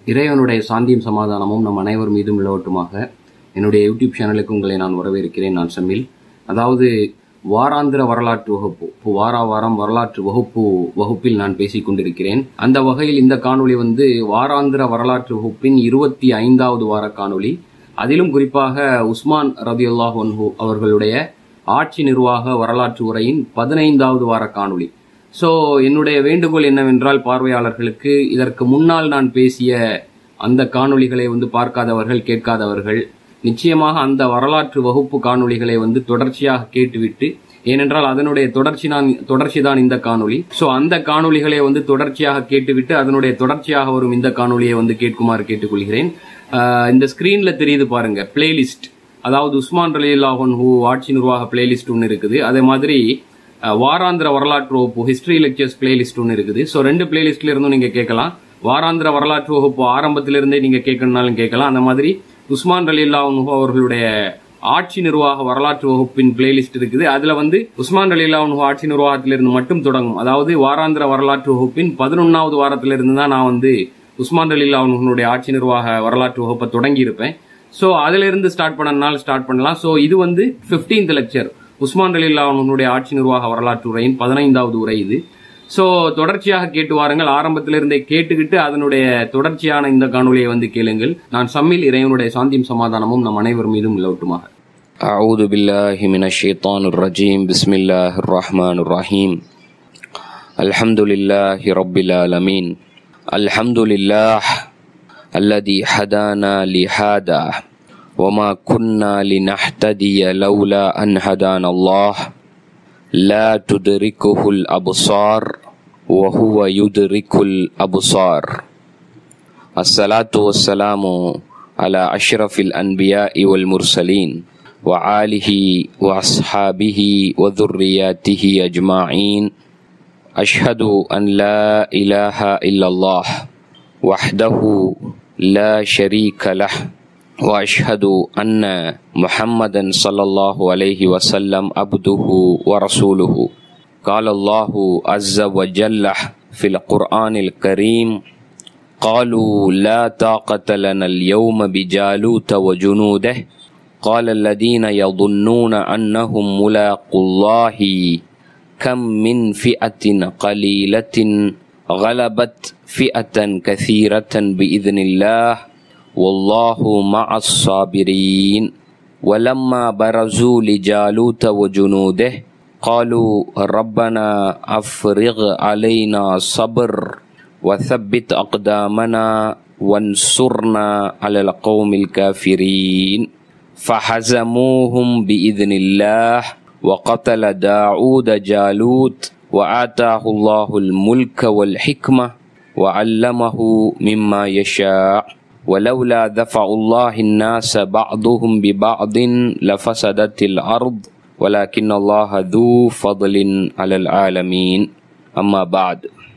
இறைவனுடைய சாந்தியும் சமாதானமும் நம் அனைவர் மீதும் நிலவட்டுமாக என்னுடைய யூடியூப் சேனலுக்கு உங்களை நான் வரவேற்கிறேன் நான் செம்மில் அதாவது வாராந்திர வரலாற்று வகுப்பு இப்போ வாரா வாரம் வரலாற்று வகுப்பு வகுப்பில் நான் பேசிக் கொண்டிருக்கிறேன் அந்த வகையில் இந்த காணொளி வந்து வாராந்திர வரலாற்று வகுப்பின் இருபத்தி ஐந்தாவது வார காணொளி அதிலும் குறிப்பாக உஸ்மான் ரதியுல்லாஹ் ஒன்ஹு அவர்களுடைய ஆட்சி நிர்வாக வரலாற்று உரையின் பதினைந்தாவது வார காணொளி ஸோ என்னுடைய வேண்டுகோள் என்னவென்றால் பார்வையாளர்களுக்கு இதற்கு முன்னால் நான் பேசிய அந்த காணொளிகளை வந்து பார்க்காதவர்கள் கேட்காதவர்கள் நிச்சயமாக அந்த வரலாற்று வகுப்பு காணொளிகளை வந்து தொடர்ச்சியாக கேட்டுவிட்டு ஏனென்றால் அதனுடைய தொடர்ச்சி நான் தொடர்ச்சி தான் இந்த காணொளி ஸோ அந்த காணொளிகளை வந்து தொடர்ச்சியாக கேட்டுவிட்டு அதனுடைய தொடர்ச்சியாக வரும் இந்த காணொளியை வந்து கேட்குமாறு கேட்டுக்கொள்கிறேன் ஆஹ் இந்த ஸ்கிரீன்ல தெரியுது பாருங்க பிளேலிஸ்ட் அதாவது உஸ்மான் ரலியல்லாஹன் ஹூ ஆட்சி நிர்வாக பிளேலிஸ்ட் ஒன்று இருக்குது அதே மாதிரி அஹ், வாராந்திர வரலாற்று வகுப்பு ஹிஸ்டரி லெக்சர்ஸ் பிளேலிஸ்ட் ஒன்று இருக்குது ஸோ ரெண்டு பிளேலிஸ்ட்ல இருந்தும் நீங்க கேட்கலாம் வாராந்திர வரலாற்று வகுப்பு ஆரம்பத்திலிருந்தே நீங்க கேட்கணும்னாலும் கேட்கலாம் அந்த மாதிரி உஸ்மான் ரலியல்லாஹன் ஹூ அவர்களுடைய ஆட்சி நிர்வாக வரலாற்று வகுப்பின் பிளேலிஸ்ட் இருக்குது அதுல வந்து உஸ்மான் ரலியல்லாஹன் ஹூ ஆட்சி நிர்வாகத்திலிருந்து மட்டும் தொடங்கும் அதாவது வாராந்திர வரலாற்று வகுப்பின் பதினொன்னாவது வாரத்திலிருந்து தான் நான் வந்து உஸ்மான் ரலியல்லாஹனுடைய ஆட்சி நிர்வாக வரலாற்று வகுப்பை தொடங்கி இருப்பேன் ஸோ அதுல இருந்து ஸ்டார்ட் பண்ணனால ஸ்டார்ட் பண்ணலாம் ஸோ இது வந்து 15th லெக்சர் உஸ்மான் அலில்லா அவனுடைய ஆட்சி நிர்வாக வரலாற்று உரையின் பதினைந்தாவது உரை இது ஸோ தொடர்ச்சியாக கேட்டு வாருங்கள் ஆரம்பத்திலிருந்தே கேட்டுக்கிட்டு அதனுடைய தொடர்ச்சியான இந்த காணொலியை வந்து கேளுங்கள் நான் சம்மில் இறைவனுடைய சாந்தியும் சமாதானமும் நம் அனைவர் மீதும் நிலவட்டுமாக أعوذ بالله من الشيطان الرجيم بسم الله الرحمن الرحيم الحمد لله رب العالمين الحمد لله الذي هدانا لهذا وما كنا لنهتدي لولا أن هدانا الله لا تدركه الأبصار وهو يدرك الأبصار الصلاة والسلام على أشرف الأنبياء والمرسلين وآله وأصحابه وذرياته أجمعين أشهد أن لا إله إلا الله وحده لا شريك له وأشهد أن محمدا صلى الله عليه وسلم عبده ورسوله قال الله عز وجل في القرآن الكريم قالوا لا طاقة لنا اليوم بجالوت وجنوده قال الذين يظنون أنهم ملاقوا الله كم من فئة قليلة غلبت فئة كثيرة بإذن الله والله مع الصابرين ولما برزوا لجالوت وجنوده قالوا ربنا أفرغ علينا صبر وثبت أقدامنا وانصرنا على القوم الكافرين فهزموهم بإذن الله وقتل داعود جالوت وآتاه الله الملك والحكمة وعلمه مما يشاء ولولا دفع الله الناس بعضهم ببعض لفسدت الأرض ولكن الله ذو فضل على العالمين أما بعد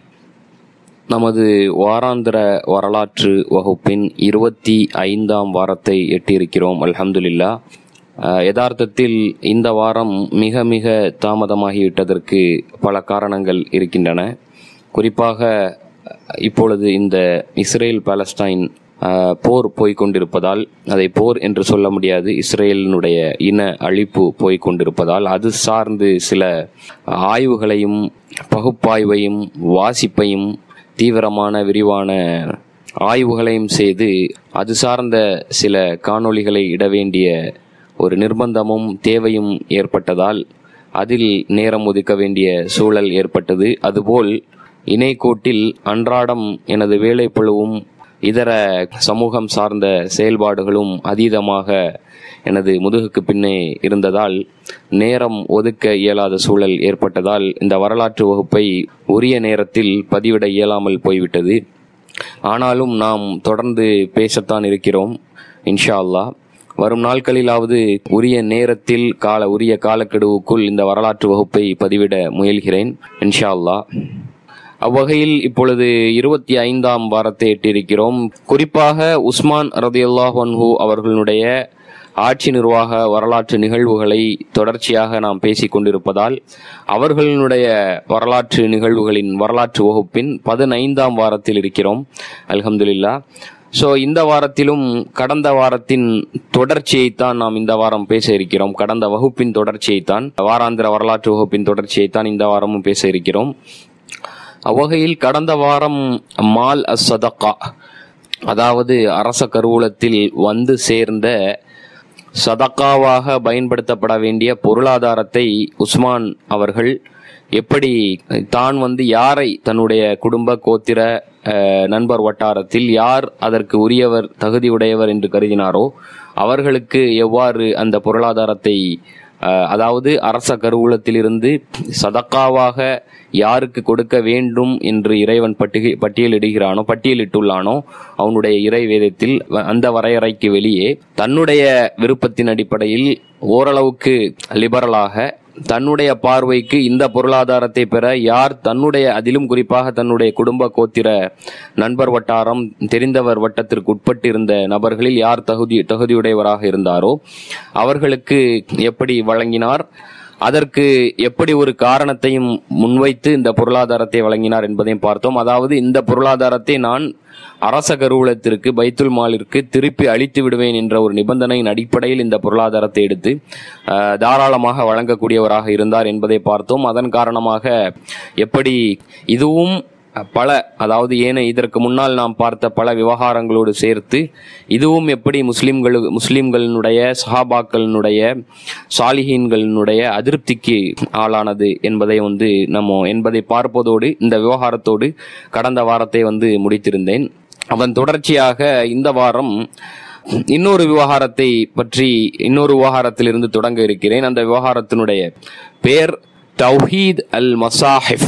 நமது வாராந்திர வரலாற்று வகுப்பின் இருபத்தி ஐந்தாம் வாரத்தை எட்டியிருக்கிறோம் அல்ஹம்துலில்லா அஹ், யதார்த்தத்தில் இந்த வாரம் மிக மிக தாமதமாகிவிட்டதற்கு பல காரணங்கள் இருக்கின்றன குறிப்பாக இப்பொழுது இந்த இஸ்ரேல் பாலஸ்டைன் அஹ், போர் போய்க் கொண்டிருப்பதால் அதை போர் என்று சொல்ல முடியாது இஸ்ரேலினுடைய இன அழிப்பு போய்க் கொண்டிருப்பதால் அது சார்ந்து சில ஆய்வுகளையும் பகுப்பாய்வையும் வாசிப்பையும் தீவிரமான விரிவான ஆய்வுகளையும் செய்து அது சார்ந்த சில காணொளிகளை இட வேண்டிய ஒரு நிர்பந்தமும் தேவையும் ஏற்பட்டதால் அதில் நேரம் ஒதுக்க வேண்டிய சூழல் ஏற்பட்டது அதுபோல் இணைக்கோட்டில் அன்றாடம் எனது வேலைப்பளுவும் இதர சமூகம் சார்ந்த செயல்பாடுகளும் அதீதமாக எனது முதுகுக்கு பின்னே இருந்ததால் நேரம் ஒதுக்க இயலாத சூழல் ஏற்பட்டதால் இந்த வரலாற்று வகுப்பை உரிய நேரத்தில் பதிவிட இயலாமல் போய்விட்டது ஆனாலும் நாம் தொடர்ந்து பேசத்தான் இருக்கிறோம் இன்ஷா அல்லாஹ் வரும் நாட்களிலாவது உரிய நேரத்தில் கால உரிய காலக்கெடுவுக்குள் இந்த வரலாற்று வகுப்பை பதிவிட முயல்கிறேன் இன்ஷா அல்லாஹ் அவ்வகையில் இப்பொழுது இருபத்தி ஐந்தாம் வாரத்தை எட்டியிருக்கிறோம் குறிப்பாக உஸ்மான் ரதியுல்லாஹ் அன்ஹு அவர்களுடைய ஆட்சி நிர்வாக வரலாற்று நிகழ்வுகளை தொடர்ச்சியாக நாம் பேசிக் கொண்டிருப்பதால் அவர்களுடைய வரலாற்று நிகழ்வுகளின் வரலாற்று வகுப்பின் பதினைந்தாம் வாரத்தில் இருக்கிறோம் அல்ஹம்துலில்லா ஸோ இந்த வாரத்திலும் கடந்த வாரத்தின் தொடர்ச்சியைத்தான் நாம் இந்த வாரம் பேச இருக்கிறோம் கடந்த வகுப்பின் தொடர்ச்சியைத்தான் வாராந்திர வரலாற்று வகுப்பின் தொடர்ச்சியைத்தான் இந்த வாரமும் பேச இருக்கிறோம் அவ்வகையில் கடந்த வாரம் மால் அஸ் சதக்கா அதாவது அரச கருவூலத்தில் வந்து சேர்ந்த சதக்காவாக பயன்படுத்தப்பட வேண்டிய பொருளாதாரத்தை உஸ்மான் அவர்கள் எப்படி தான் வந்து யாரை தன்னுடைய குடும்ப கோத்திர அஹ், நண்பர் வட்டாரத்தில் யார் அதற்கு உரியவர் தகுதியுடையவர் என்று கருதினாரோ அவர்களுக்கு எவ்வாறு அந்த பொருளாதாரத்தை அஹ், அதாவது அரச கருவூலத்திலிருந்து சதக்காவாக யாருக்கு கொடுக்க வேண்டும் என்று இறைவன் பட்டிகை பட்டியலிடுகிறானோ பட்டியலிட்டுள்ளானோ அவனுடைய இறை வேதத்தில் வ- அந்த வரையறைக்கு வெளியே தன்னுடைய விருப்பத்தின் அடிப்படையில் ஓரளவுக்கு லிபரலாக தன்னுடைய பார்வைக்கு இந்த பொருளாதாரத்தை பெற யார் தன்னுடைய அதிலும் குறிப்பாக தன்னுடைய குடும்ப கோத்திர நண்பர் வட்டாரம் தெரிந்தவர் வட்டத்திற்கு உட்பட்டு இருந்த நபர்களில் யார் தகுதி தகுதியுடையவராக இருந்தாரோ அவர்களுக்கு எப்படி வழங்கினார் அதற்கு எப்படி ஒரு காரணத்தையும் முன்வைத்து இந்த பொருளாதாரத்தை வழங்கினார் என்பதையும் பார்த்தோம் அதாவது இந்த பொருளாதாரத்தை நான் அரச கருவூலத்திற்கு பைத்துல் மாலிற்கு திருப்பி அளித்து விடுவேன் என்ற ஒரு நிபந்தனையின் அடிப்படையில் இந்த பொருளாதாரத்தை எடுத்து அஹ், தாராளமாக வழங்கக்கூடியவராக இருந்தார் என்பதை பார்த்தோம் அதன் காரணமாக எப்படி இதுவும் பல அதாவது ஏன இதற்கு முன்னால் நாம் பார்த்த பல விவகாரங்களோடு சேர்த்து இதுவும் எப்படி முஸ்லிம்கள் முஸ்லிம்களினுடைய சஹாபாக்களினுடைய சாலிஹீன்களினுடைய அதிருப்திக்கு ஆளானது என்பதை வந்து நம்ம என்பதை பார்ப்பதோடு இந்த விவகாரத்தோடு கடந்த வாரத்தை வந்து முடித்திருந்தேன் அதன் தொடர்ச்சியாக இந்த வாரம் இன்னொரு விவகாரத்தை பற்றி இன்னொரு விவகாரத்திலிருந்து தொடங்க இருக்கிறேன் அந்த விவகாரத்தினுடைய பேர் தௌஹீத் அல் மசாஹிஃப்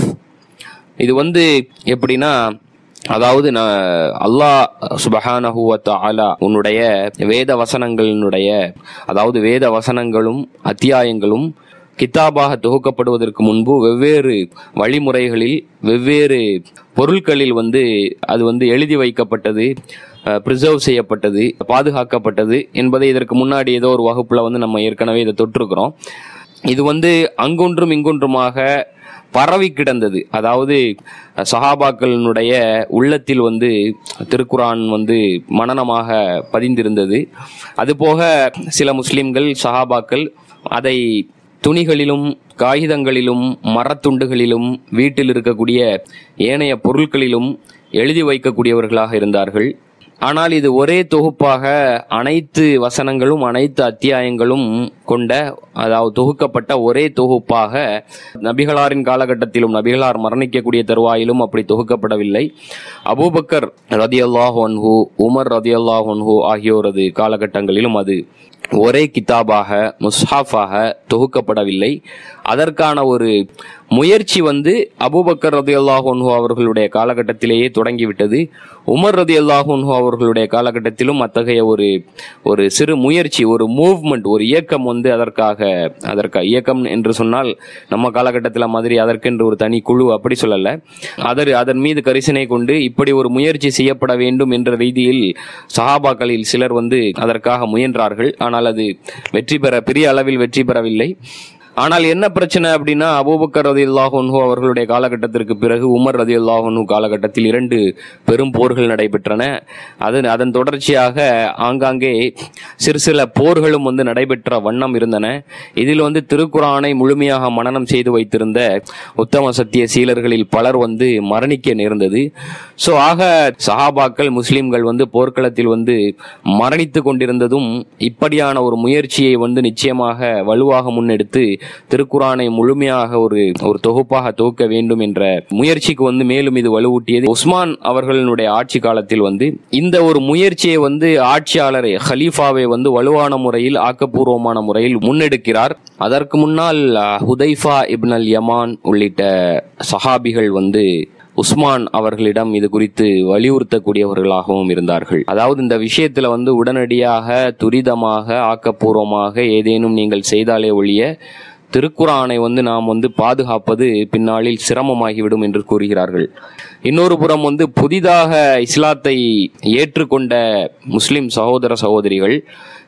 இது வந்து எப்படின்னா அதாவது நான் அல்லாஹ் சுபஹானஹு வ தஆலா உன்னுடைய வேத வசனங்களினுடைய அதாவது வேத வசனங்களும் அத்தியாயங்களும் கிதாபாக தொகுக்கப்படுவதற்கு முன்பு வெவ்வேறு வழிமுறைகளில் வெவ்வேறு பொருட்களில் வந்து அது வந்து எழுதி வைக்கப்பட்டது ப்ரிசர்வ் செய்யப்பட்டது பாதுகாக்கப்பட்டது என்பதை இதற்கு முன்னாடி ஏதோ ஒரு வகுப்புல வந்து நம்ம ஏற்கனவே இதை தொட்டிருக்கிறோம் இது வந்து அங்கொன்றும் இங்கொன்றுமாக பரவி கிடந்தது அதாவது சஹாபாக்களினுடைய உள்ளத்தில் வந்து திருக்குரான் வந்து மனனமாக பதிந்திருந்தது அதுபோக சில முஸ்லிம்கள் சஹாபாக்கள் அதை துணிகளிலும் காகிதங்களிலும் மரத்துண்டுகளிலும் வீட்டில் இருக்கக்கூடிய ஏனைய பொருட்களிலும் எழுதி வைக்கக்கூடியவர்களாக இருந்தார்கள் ஆனால் இது ஒரே தொகுப்பாக அனைத்து வசனங்களும் அனைத்து அத்தியாயங்களும் கொண்ட அதாவது தொகுக்கப்பட்ட ஒரே தொகுப்பாக நபிகளாரின் காலகட்டத்திலும் நபிகளார் மரணிக்கக்கூடிய தருவாயிலும் அப்படி தொகுக்கப்படவில்லை அபூபக்கர் ரதியல்லாஹு அன்ஹு உமர் ரதியல்லாஹு அன்ஹு ஆகியோரது காலகட்டங்களிலும் அது ஒரே கிதாபாக முஸ்ஹாஃபாக தொகுக்கப்படவில்லை அதற்கான ஒரு முயற்சி வந்து அபூபக்கர் ரதி அல்லாஹூன்ஹு அவர்களுடைய காலகட்டத்திலேயே தொடங்கிவிட்டது உமர் ரதி அல்லாஹூன்ஹு அவர்களுடைய காலகட்டத்திலும் அத்தகைய ஒரு ஒரு சிறு முயற்சி ஒரு மூவ்மெண்ட் ஒரு இயக்கம் வந்து அதற்காக அதற்காக இயக்கம் என்று சொன்னால் நம்ம காலகட்டத்தில் மாதிரி அதற்கென்று ஒரு தனி குழு அப்படி சொல்லல அதர் அதன் மீது கரிசனை கொண்டு இப்படி ஒரு முயற்சி செய்யப்பட வேண்டும் என்ற ரீதியில் சஹாபாக்களில் சிலர் வந்து அதற்காக முயன்றார்கள் ஆனால் அது வெற்றி பெற பெரிய அளவில் வெற்றி பெறவில்லை ஆனால் என்ன பிரச்சனை அப்படின்னா அபூபக்கர் ரதி அல்லாஹூன்ஹூ அவர்களுடைய காலகட்டத்திற்கு பிறகு உமர் ரதி அல்லாஹூன்ஹூ காலகட்டத்தில் இரண்டு பெரும் போர்கள் நடைபெற்றன அது அதன் தொடர்ச்சியாக ஆங்காங்கே சிறு சில போர்களும் வந்து நடைபெற்ற வண்ணம் இருந்தன இதில் வந்து திருக்குரானை முழுமையாக மனனம் செய்து வைத்திருந்த உத்தம சத்திய சீலர்களில் பலர் வந்து மரணிக்க நேர்ந்தது ஸோ ஆக சஹாபாக்கள் முஸ்லிம்கள் வந்து போர்க்களத்தில் வந்து மரணித்து கொண்டிருந்ததும் இப்படியான ஒரு முயற்சியை வந்து நிச்சயமாக வலுவாக முன்னெடுத்து திருக்குரானை முழுமையாக ஒரு ஒரு தொகுப்பாக தொகுக்க வேண்டும் என்ற முயற்சிக்கு வந்து மேலும் இது வலுவூட்டியது உஸ்மான் அவர்களுடைய ஆட்சி காலத்தில் வந்து இந்த ஒரு முயற்சியை வந்து ஆட்சியாளரை ஹலீஃபாவை வந்து வலுவான முறையில் ஆக்கப்பூர்வமான முறையில் முன்னெடுக்கிறார் அதற்கு முன்னால் அஹ், ஹுதைஃபா இப்ன் அல் யமான் உள்ளிட்ட சஹாபிகள் வந்து உஸ்மான் அவர்களிடம் இது குறித்து வலியுறுத்தக்கூடியவர்களாகவும் இருந்தார்கள் அதாவது இந்த விஷயத்துல வந்து உடனடியாக துரிதமாக ஆக்கப்பூர்வமாக ஏதேனும் நீங்கள் செய்தாலே ஒழிய திருக்குரானை வந்து நாம் வந்து பாதுகாப்பது பின்னாளில் சிரமமாகிவிடும் என்று கூறுகிறார்கள் இன்னொரு புறம் வந்து புதிதாக இஸ்லாத்தை ஏற்றுக்கொண்ட முஸ்லிம் சகோதர சகோதரிகள்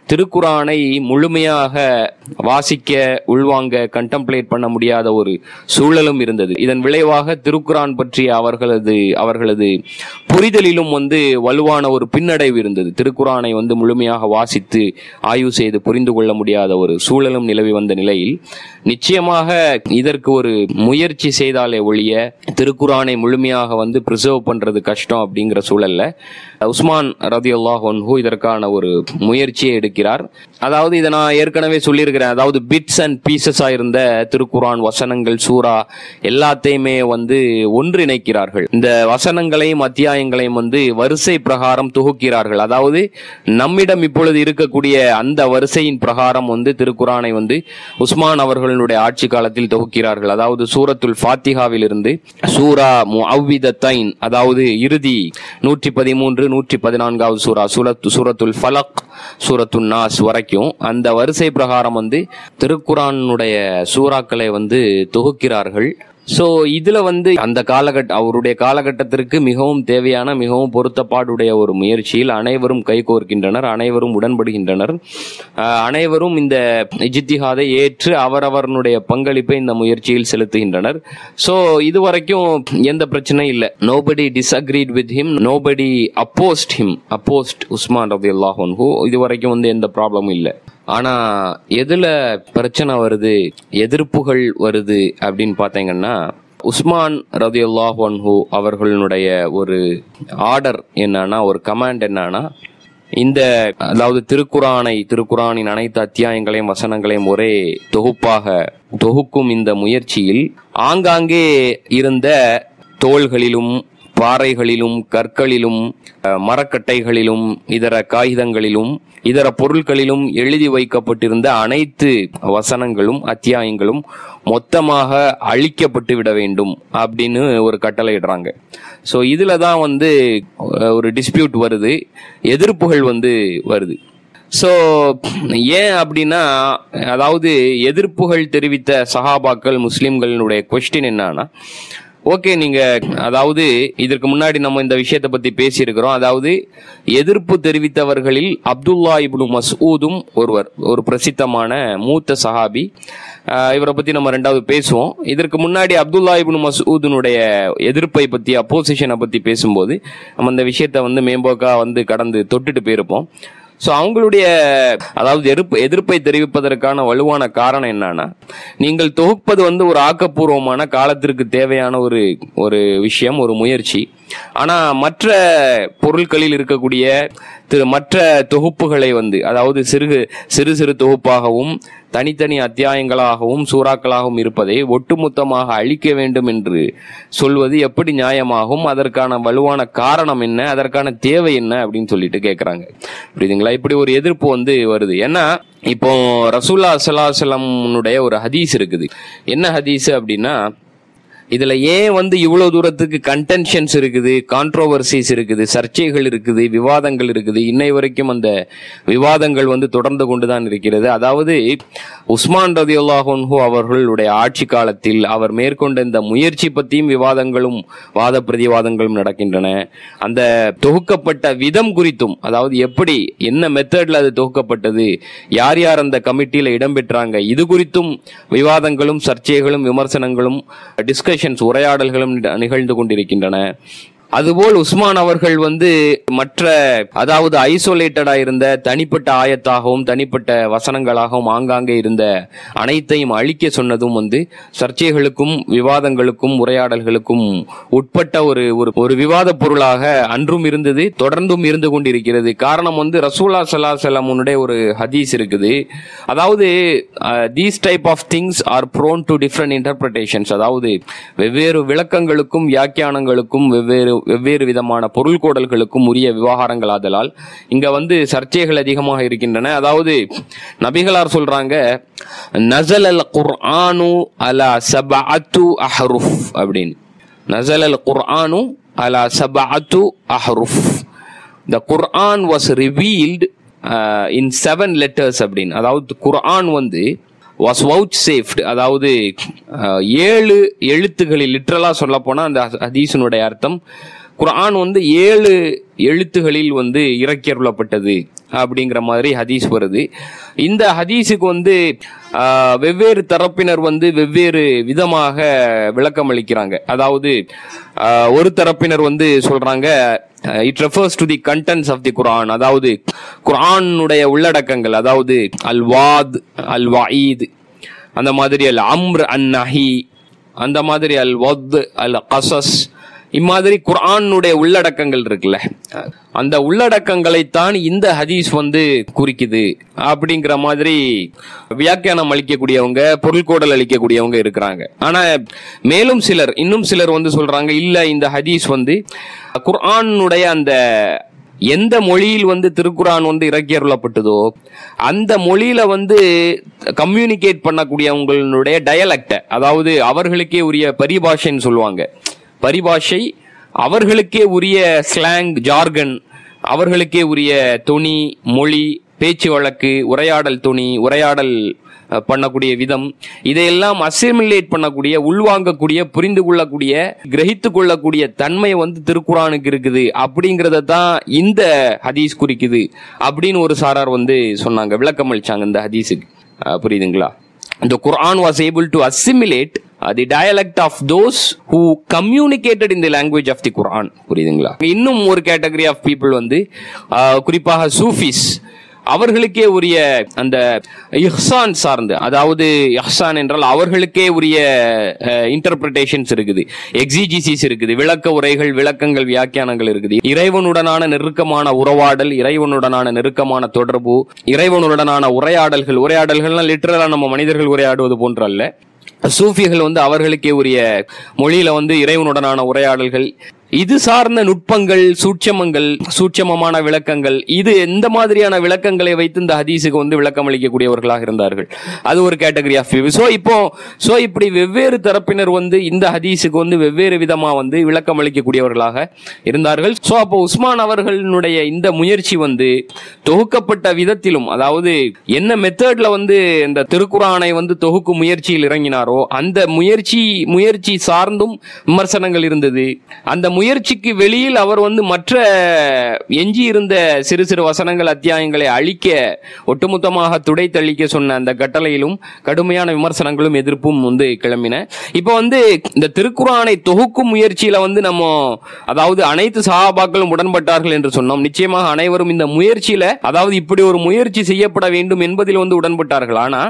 திருக்குரானை முழுமையாக வாசிக்க உள்வாங்க கண்டம்ப்ளேட் பண்ண முடியாத ஒரு சூழலும் இருந்தது இதன் விளைவாக திருக்குரான் பற்றிய அவர்களது அவர்களது புரிதலிலும் வந்து வலுவான ஒரு பின்னடைவு இருந்தது திருக்குரானை வந்து முழுமையாக வாசித்து ஆய்வு செய்து புரிந்து கொள்ள முடியாத ஒரு சூழலும் நிலவி வந்த நிலையில் நிச்சயமாக இதற்கு ஒரு முயற்சி செய்தாலே ஒழிய திருக்குரானை முழுமையாக வந்து ப்ரிசர்வ் பண்றது கஷ்டம் அப்படிங்கிற சூழல்ல உஸ்மான் ரதி ஒன்ஹு இதற்கான ஒரு முயற்சியை எடுக்கிறார் அதாவது இதை நான் ஏற்கனவே சொல்லியிருக்கிறேன் அதாவது பிட்ஸ் அண்ட் பீசஸா இருந்த திருக்குரான் வசனங்கள் சூரா எல்லாத்தையுமே வந்து ஒன்றிணைக்கிறார்கள் இந்த வசனங்களையும் அத்தியாயங்களையும் வந்து வரிசை பிரகாரம் தொகுக்கிறார்கள் அதாவது நம்மிடம் இப்பொழுது இருக்கக்கூடிய அந்த வரிசையின் பிரகாரம் வந்து திருக்குரானை வந்து உஸ்மான் அவர்களுடைய ஆட்சி காலத்தில் தொகுக்கிறார்கள் அதாவது சூரத்துல் ஃபாத்திகாவில் இருந்து சூரா முஅவ்விதத்தைன் அதாவது இறுதி நூற்றி பதிமூன்று நூற்றி பதினான்காவது சூரா சூரத் சூரத்துல் ஃபலக் சூரத்துல் நாஸ் வரைக்கும் அந்த வரிசை பிரகாரம் வந்து திருக்குரானுடைய சூறாக்களை வந்து தொகுக்கிறார்கள் ஸோ இதுல வந்து அந்த காலகட்ட அவருடைய காலகட்டத்திற்கு மிகவும் தேவையான மிகவும் பொருத்தப்பாடுடைய ஒரு முயற்சியில் அனைவரும் கைகோர்க்கின்றனர் அனைவரும் உடன்படுகின்றனர் ஆஹ் அனைவரும் இந்த இஜித்திஹாதை ஏற்று அவரவர்களுடைய பங்களிப்பை இந்த முயற்சியில் செலுத்துகின்றனர் ஸோ இதுவரைக்கும் எந்த பிரச்சனையும் இல்லை nobody disagreed with him nobody opposed him opposed Usman ரதி அல்லாஹன்ஹூ இதுவரைக்கும் வந்து எந்த ப்ராப்ளமும் இல்லை ஆனா எதுல பிரச்சனை வருது எதிர்ப்புகள் வருது அப்படின்னு பாத்தீங்கன்னா உஸ்மான் ரதி அன்ஹு அவர்களுடைய ஒரு ஆர்டர் என்னன்னா ஒரு கமாண்ட் என்னன்னா இந்த அதாவது திருக்குரானை திருக்குரானின் அனைத்து அத்தியாயங்களையும் வசனங்களையும் ஒரே தொகுப்பாக தொகுக்கும் இந்த முயற்சியில் ஆங்காங்கே இருந்த தோள்களிலும் பாறைகளிலும் கற்களிலும் அஹ், மரக்கட்டைகளிலும் இதர காகிதங்களிலும் இதர பொருட்களிலும் எழுதி வைக்கப்பட்டிருந்த அனைத்து வசனங்களும் அத்தியாயங்களும் மொத்தமாக அழிக்கப்பட்டு விட வேண்டும் அப்படின்னு ஒரு கட்டளை இடுறாங்க ஸோ இதுல தான் வந்து அஹ், ஒரு டிஸ்பியூட் வருது எதிர்ப்புகள் வந்து வருது ஸோ ஏன் அப்படின்னா அதாவது எதிர்ப்புகள் தெரிவித்த சஹாபாக்கள் முஸ்லிம்களினுடைய கொஸ்டின் என்னன்னா ஓகே நீங்க அதாவது இதற்கு முன்னாடி நம்ம இந்த விஷயத்தை பத்தி பேசியிருக்கிறோம் அதாவது எதிர்ப்பு தெரிவித்தவர்களில் அப்துல்லா இப்னு மஸ்ஊதும் ஒருவர் ஒரு பிரசித்தமான மூத்த சஹாபி ஆஹ் இவரை பத்தி நம்ம ரெண்டாவது பேசுவோம் இதற்கு முன்னாடி அப்துல்லா இப்னு மஸ்ஊதுனுடைய எதிர்ப்பை பத்தி அப்போசிஷனை பத்தி பேசும்போது நம்ம இந்த விஷயத்தை வந்து மேம்போக்கா வந்து கடந்து தொட்டுட்டு போயிருப்போம் ஸோ அவங்களுடைய அதாவது எதிர்ப்பு எதிர்ப்பை தெரிவிப்பதற்கான வலுவான காரணம் என்னன்னா நீங்கள் தொகுப்பது வந்து ஒரு ஆக்கப்பூர்வமான காலத்திற்கு தேவையான ஒரு ஒரு விஷயம் ஒரு முயற்சி ஆனா மற்ற பொருட்களில் இருக்கக்கூடிய திரு மற்ற தொகுப்புகளை வந்து அதாவது சிறு சிறு சிறு தொகுப்பாகவும் தனித்தனி அத்தியாயங்களாகவும் சூறாக்களாகவும் இருப்பதை ஒட்டுமொத்தமாக அழிக்க வேண்டும் என்று சொல்வது எப்படி நியாயமாகும் அதற்கான வலுவான காரணம் என்ன அதற்கான தேவை என்ன அப்படின்னு சொல்லிட்டு கேட்குறாங்க புரியுதுங்களா இப்படி ஒரு எதிர்ப்பு வந்து வருது ஏன்னா இப்போ ரசூல்லா சலாசலமுடைய ஒரு ஹதீஸ் இருக்குது என்ன ஹதீஸ் அப்படின்னா இதுல ஏன் வந்து இவ்வளவு தூரத்துக்கு கன்டென்ஷன்ஸ் இருக்குது கான்ட்ரோவர்சிஸ் இருக்குது சர்ச்சைகள் இருக்குது விவாதங்கள் இருக்குது இன்னை வரைக்கும் அந்த விவாதங்கள் வந்து தொடர்ந்து கொண்டுதான் இருக்கிறது அதாவது உஸ்மான் ரதி அல்லாஹன்ஹு அவர்களுடைய ஆட்சி காலத்தில் அவர் மேற்கொண்ட இந்த முயற்சி பற்றியும் விவாதங்களும் வாத பிரதிவாதங்களும் நடக்கின்றன அந்த தொகுக்கப்பட்ட விதம் குறித்தும் அதாவது எப்படி என்ன மெத்தட்ல அது தொகுக்கப்பட்டது யார் யார் அந்த கமிட்டியில இடம்பெற்றாங்க இது குறித்தும் விவாதங்களும் சர்ச்சைகளும் விமர்சனங்களும் டிஸ்கஷன்ஸ் உரையாடல்களும் நிட- நிகழ்ந்து கொண்டிருக்கின்றன அதுபோல் உஸ்மான் அவர்கள் வந்து மற்ற அதாவது ஐசோலேட்டடா இருந்த தனிப்பட்ட ஆயத்தாகவும் தனிப்பட்ட வசனங்களாகவும் ஆங்காங்கே இருந்த அனைத்தையும் அழிக்க சொன்னதும் வந்து சர்ச்சைகளுக்கும் விவாதங்களுக்கும் உரையாடல்களுக்கும் உட்பட்ட ஒரு ஒரு ஒரு விவாத பொருளாக அன்றும் இருந்தது தொடர்ந்தும் இருந்து கொண்டிருக்கிறது காரணம் வந்து ரசூலா சல்லா செல்லமுனுடைய ஒரு ஹதீஸ் இருக்குது அதாவது these type of things are prone to different interpretations அதாவது வெவ்வேறு விளக்கங்களுக்கும் வியாக்கியானங்களுக்கும் வெவ்வேறு வெவ்வேறு விதமான பொருள்கோடல்களுக்கும் உரிய விவகாரங்கள் ஆதலால் இங்க வந்து சர்ச்சைகள் அதிகமாக இருக்கின்றன அதாவது நபிகளார் சொல்றாங்க நசல் அல் குர்ஆனு அலா சபஅத்து அஹ்ருஃப் அப்படின்னு நசல் அல் குர்ஆனு அலா சபஅத்து அஹ்ருஃப் the Quran was revealed in seven letters அப்படின்னு அதாவது குர்ஆன் வந்து வாஸ் வவுச் சேஃப்டு அதாவது அஹ், ஏழு எழுத்துகளில் லிட்ரலா சொல்ல போனா அந்த ஹதீஸினுடைய அர்த்தம் குர்ஆன் வந்து ஏழு எழுத்துகளில் வந்து இறக்கியருளப்பட்டது அப்படிங்கிற மாதிரி ஹதீஸ் வருது இந்த ஹதீஸுக்கு வந்து ஆஹ், வெவ்வேறு தரப்பினர் வந்து வெவ்வேறு விதமாக விளக்கம் அளிக்கிறாங்க அதாவது ஆஹ், ஒரு தரப்பினர் வந்து சொல்றாங்க it refers to the contents of the Quran அதாவது குர்ஆனுடைய உள்ளடக்கங்கள் அதாவது அல் வாத் அல் வஈத் அந்த மாதிரி அல் அம்ர் அன் நஹி அந்த மாதிரி அல் வத் அல் கசஸ் இம்மாதிரி குர்ஆனுடைய உள்ளடக்கங்கள் இருக்குல்ல அந்த உள்ளடக்கங்களைத்தான் இந்த ஹதீஸ் வந்து குறிக்குது அப்படிங்கிற மாதிரி வியாக்கியானம் அளிக்கக்கூடியவங்க பொருள்கோடல் அளிக்கக்கூடியவங்க இருக்கிறாங்க ஆனா மேலும் சிலர் இன்னும் சிலர் வந்து சொல்றாங்க இல்ல இந்த ஹதீஸ் வந்து குர்ஆனுடைய அந்த எந்த மொழியில் வந்து திருக்குரான் வந்து இறக்கி அருளப்பட்டதோ அந்த மொழியில வந்து கம்யூனிகேட் பண்ணக்கூடியவங்களுடைய டயலக்ட அதாவது அவர்களுக்கே உரிய பரிபாஷைன்னு சொல்லுவாங்க பரிபாஷை அவர்களுக்கே உரிய ஸ்லாங் ஜார்கன் அவர்களுக்கே உரிய தொனி மொழி பேச்சு வழக்கு உரையாடல் துணி உரையாடல் அஹ், பண்ணக்கூடிய விதம் இதையெல்லாம் அசிமிலேட் பண்ணக்கூடிய உள்வாங்கக்கூடிய புரிந்து கொள்ளக்கூடிய கிரகித்து கொள்ளக்கூடிய தன்மை வந்து திருக்குறானுக்கு இருக்குது அப்படிங்கறத தான் இந்த ஹதீஸ் குறிக்குது அப்படின்னு ஒரு சாரார் வந்து சொன்னாங்க விளக்கம் அளிச்சாங்க இந்த ஹதீஸுக்கு அஹ், புரியுதுங்களா the Quran was able to assimilate uh, the dialect of those who communicated in the language of the Quran புரியுதுங்களா இன்னும் ஒரு கேட்டகரி ஆஃப் பீப்புள் வந்து uh, குறிப்பாக சூஃபிஸ் அவர்களுக்கே உரிய அந்த இஹ்சான் சார்ந்து அதாவது இஹ்சான் என்றால் அவர்களுக்கே உரிய இன்டர்பிரிட்டேஷன்ஸ் இருக்குது எக்ஸிஜிசிஸ் இருக்குது விளக்க உரைகள் விளக்கங்கள் வியாக்கியானங்கள் இருக்குது இறைவனுடனான நெருக்கமான உறவாடல் இறைவனுடனான நெருக்கமான தொடர்பு இறைவனுடனான உரையாடல்கள் உரையாடல்கள்னா லிட்டரலா நம்ம மனிதர்கள் உரையாடுவது போன்ற அல்ல சூஃபிகள் வந்து அவர்களுக்கே உரிய மொழியில வந்து இறைவனுடனான உரையாடல்கள் இது சார்ந்த நுட்பங்கள் சூட்சமங்கள் சூட்சமமான விளக்கங்கள் இது எந்த மாதிரியான விளக்கங்களை வைத்து இந்த ஹதீஸுக்கு வந்து விளக்கம் அளிக்கக்கூடியவர்களாக இருந்தார்கள் அது ஒரு கேட்டகரி ஆஃப் வியூ ஸோ இப்போ ஸோ இப்படி வெவ்வேறு தரப்பினர் வந்து இந்த ஹதீஸுக்கு வந்து வெவ்வேறு விதமா வந்து விளக்கம் அளிக்கக்கூடியவர்களாக இருந்தார்கள் ஸோ அப்போ உஸ்மான் அவர்களுடைய இந்த முயற்சி வந்து தொகுக்கப்பட்ட விதத்திலும் அதாவது என்ன மெத்தட்ல வந்து இந்த திருக்குறானை வந்து தொகுக்கும் முயற்சியில் இறங்கினாரோ அந்த முயற்சி முயற்சி சார்ந்தும் விமர்சனங்கள் இருந்தது அந்த முயற்சிக்கு வெளியில் அவர் வந்து மற்ற எஞ்சி இருந்த சிறு சிறு வசனங்கள் அத்தியாயங்களை அழிக்க ஒட்டுமொத்தமாக துடைத்தளிக்க சொன்ன அந்த கட்டளையிலும் கடுமையான விமர்சனங்களும் எதிர்ப்பும் வந்து கிளம்பின இப்போ வந்து இந்த திருக்குறானை தொகுக்கும் முயற்சியில வந்து நம்ம அதாவது அனைத்து சகாபாக்களும் உடன்பட்டார்கள் என்று சொன்னோம் நிச்சயமாக அனைவரும் இந்த முயற்சியில அதாவது இப்படி ஒரு முயற்சி செய்யப்பட வேண்டும் என்பதில் வந்து உடன்பட்டார்கள் ஆனா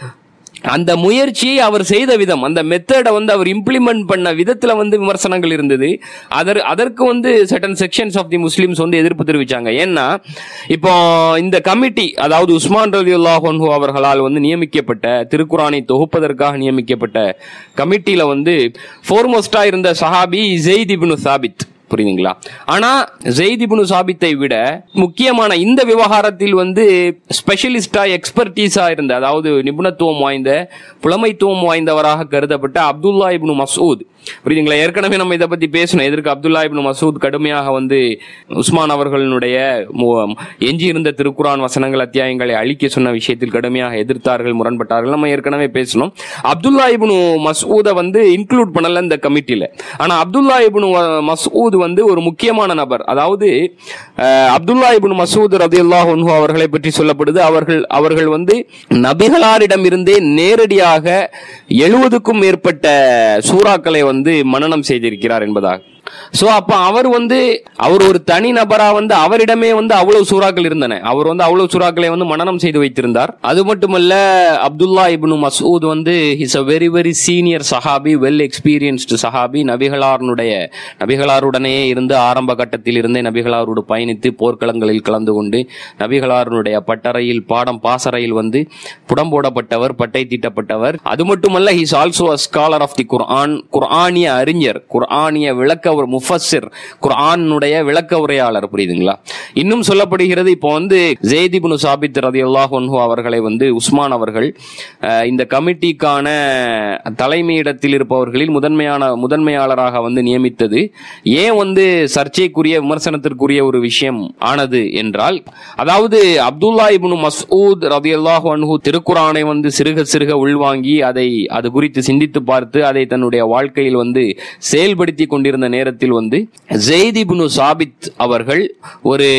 அந்த முயற்சியை அவர் செய்த விதம் அந்த மெத்தடை வந்து அவர் இம்ப்ளிமெண்ட் பண்ண விதத்துல வந்து விமர்சனங்கள் இருந்தது அதர் அதற்கு வந்து certain sections of the Muslims வந்து எதிர்ப்பு தெரிவிச்சாங்க ஏன்னா இப்போ இந்த கமிட்டி அதாவது உஸ்மான் ரலி அல்லாஹன்ஹு அவர்களால் வந்து நியமிக்கப்பட்ட திருக்குரானை தொகுப்பதற்காக நியமிக்கப்பட்ட கமிட்டியில வந்து ஃபோர்மோஸ்டா இருந்த சஹாபி ஜெயித் இப்னு சாபித் புரியுதுங்களா ஆனா ஜெயித் இப்னு சாபித்தை விட முக்கியமான இந்த விவகாரத்தில் வந்து ஸ்பெஷலிஸ்டா எக்ஸ்பர்டீஸா இருந்த அதாவது நிபுணத்துவம் வாய்ந்த புலமைத்துவம் வாய்ந்தவராக கருதப்பட்ட அப்துல்லா இப்னு மசூத் புரியுதுங்களா ஏற்கனவே நம்ம இதை பத்தி பேசணும் எதற்கு அப்துல்லா இப்னு மசூத் கடுமையாக வந்து உஸ்மான் அவர்களுடைய மு- எஞ்சி இருந்த திருக்குரான் வசனங்கள் அத்தியாயங்களை அழிக்க சொன்ன விஷயத்தில் கடுமையாக எதிர்த்தார்கள் முரண்பட்டார்கள் நம்ம ஏற்கனவே பேசணும் அப்துல்லா இப்னு மசூதை வந்து இன்க்ளூட் பண்ணல இந்த கமிட்டியில ஆனா அப்துல்லா இப்னு வ- மசூத் வந்து ஒரு முக்கியமான நபர் அதாவது அஹ், அப்துல்லா இப்னு மசூத் ரதியுல்லாஹ் அன்ஹு அவர்களை பற்றி சொல்லப்படுது அவர்கள் அவர்கள் வந்து நபிகளாரிடம் இருந்தே நேரடியாக எழுபதுக்கும் மேற்பட்ட சூறாக்களை வந்து மனனம் செய்திருக்கிறார் என்பதாக சோ அப்ப அவர் வந்து அவர் ஒரு தனி நபரா வந்து அவரிடமே வந்து அவ்வளவு சூறாக்கள் இருந்தன அவர் வந்து அவ்வளவு சூறாக்களை வந்து மனனம் செய்து வைத்திருந்தார் அது மட்டுமல்ல அப்துல்லா இப்னு மசூத் வந்து is a very very senior சஹாபி வெல் எக்ஸ்பீரியன்ஸ்டு சஹாபி நபிகளாருடைய நபிகளாருடனே இருந்து ஆரம்ப கட்டத்தில் இருந்தே நபிகளாரோடு பயணித்து போர்க்களங்களில் கலந்து கொண்டு நபிகளாருடைய பட்டறையில் பாடம் பாசறையில் வந்து புடம் போடப்பட்டவர் பட்டை தீட்டப்பட்டவர் அது மட்டுமல்ல he's also a scholar of the Quran குர்ஆனிய அறிஞர் குர்ஆனிய விளக்க ஒரு முஃபஸ்ஸிர் குர்ஆனுடைய விளக்க உரையாளர் புரியுதுங்களா இன்னும் சொல்லப்படுகிறது இப்போ வந்து ஜெய்திபுனு சாபித் ரதியுல்லாஹ் அன்ஹு அவர்களை வந்து உஸ்மான் அவர்கள் அஹ், இந்த கமிட்டிக்கான தலைமையிடத்தில் இருப்பவர்களில் முதன்மையான முதன்மையாளராக வந்து நியமித்தது ஏன் வந்து சர்ச்சைக்குரிய விமர்சனத்திற்குரிய ஒரு விஷயம் ஆனது என்றால் அதாவது அப்துல்லா இப்னு மஸ்ஊத் ரதியுல்லாஹு அன்ஹு திருக்குரானை வந்து சிறுக சிறுக உள்வாங்கி அதை அது குறித்து சிந்தித்து பார்த்து அதை தன்னுடைய வாழ்க்கையில் வந்து செயல்படுத்தி கொண்டிருந்த நேரத்தில் வந்து ஜெயித் இப்னு சாபித் அவர்கள் ஒரு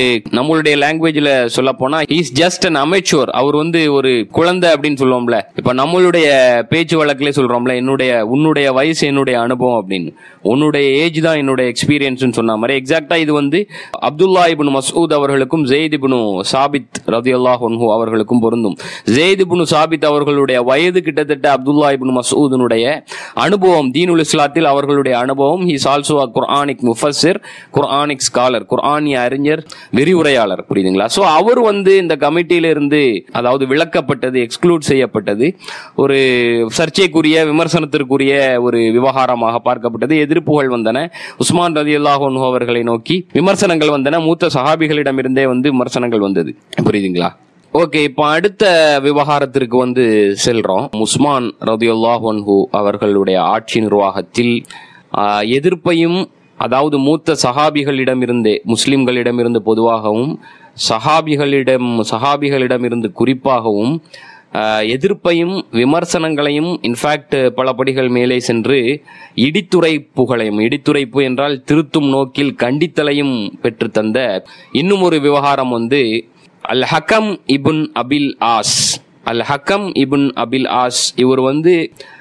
நம்மளுடைய லாங்குவேஜ்ல சொல்ல போனா இஸ் ஜஸ்ட் அன் அமெச்சூர் அவர் வந்து ஒரு குழந்தை அப்படின்னு சொல்லுவோம்ல இப்ப நம்மளுடைய பேச்சு வழக்கிலே சொல்றோம்ல என்னுடைய உன்னுடைய வயசு என்னுடைய அனுபவம் அப்படின்னு உன்னுடைய ஏஜ் தான் என்னுடைய எக்ஸ்பீரியன்ஸ் சொன்ன மாதிரி எக்ஸாக்டா இது வந்து அப்துல்லா இப்னு மசூத் அவர்களுக்கும் ஜெயித் இப்னு சாபித் ரதியல்லாஹ் ஒன்ஹு அவர்களுக்கும் பொருந்தும் ஜெயித் இப்னு சாபித் அவர்களுடைய வயது கிட்டத்தட்ட அப்துல்லா இப்னு மசூதனுடைய அனுபவம் தீனுல் இஸ்லாத்தில் அவர்களுடைய அனுபவம் ஹிஸ் ஆல்சோ அ குர்ஆனிக் முஃபஸிர் குர்ஆனிக் ஸ்காலர் குர்ஆனிய அறிஞர் விரிவுரையாளர் புரியுதுங்களா ஸோ அவர் வந்து இந்த கமிட்டியில இருந்து அதாவது விளக்கப்பட்டது எக்ஸ்க்ளூட் செய்யப்பட்டது ஒரு சர்ச்சைக்குரிய விமர்சனத்திற்குரிய ஒரு விவகாரமாக பார்க்கப்பட்டது எதிர்ப்புகள் வந்தன உஸ்மான் ரதி அல்லாஹ் அவர்களை நோக்கி விமர்சனங்கள் வந்தன மூத்த சஹாபிகளிடமிருந்தே வந்து விமர்சனங்கள் வந்தது புரியுதுங்களா ஓகே இப்போ அடுத்த விவகாரத்திற்கு வந்து செல்றோம் உஸ்மான் ரதியுல்லாஹ் ஒன்ஹு அவர்களுடைய ஆட்சி நிர்வாகத்தில் ஆஹ், எதிர்ப்பையும் அதாவது மூத்த சஹாபிகளிடமிருந்தே முஸ்லிம்களிடமிருந்து பொதுவாகவும் சஹாபிகளிடம் சஹாபிகளிடமிருந்து குறிப்பாகவும் ஆஹ், எதிர்ப்பையும் விமர்சனங்களையும் இன்ஃபேக்ட் பல படிகள் மேலே சென்று இடித்துரைப்புகளையும் இடித்துரைப்பு என்றால் திருத்தும் நோக்கில் கண்டித்தலையும் பெற்றுத்தந்த இன்னும் ஒரு விவகாரம் வந்து அல் ஹக்கம் இபுன் அபில் ஆஸ் அல் ஹக்கம் இபுன் அபில் ஆஸ் இவர் வந்து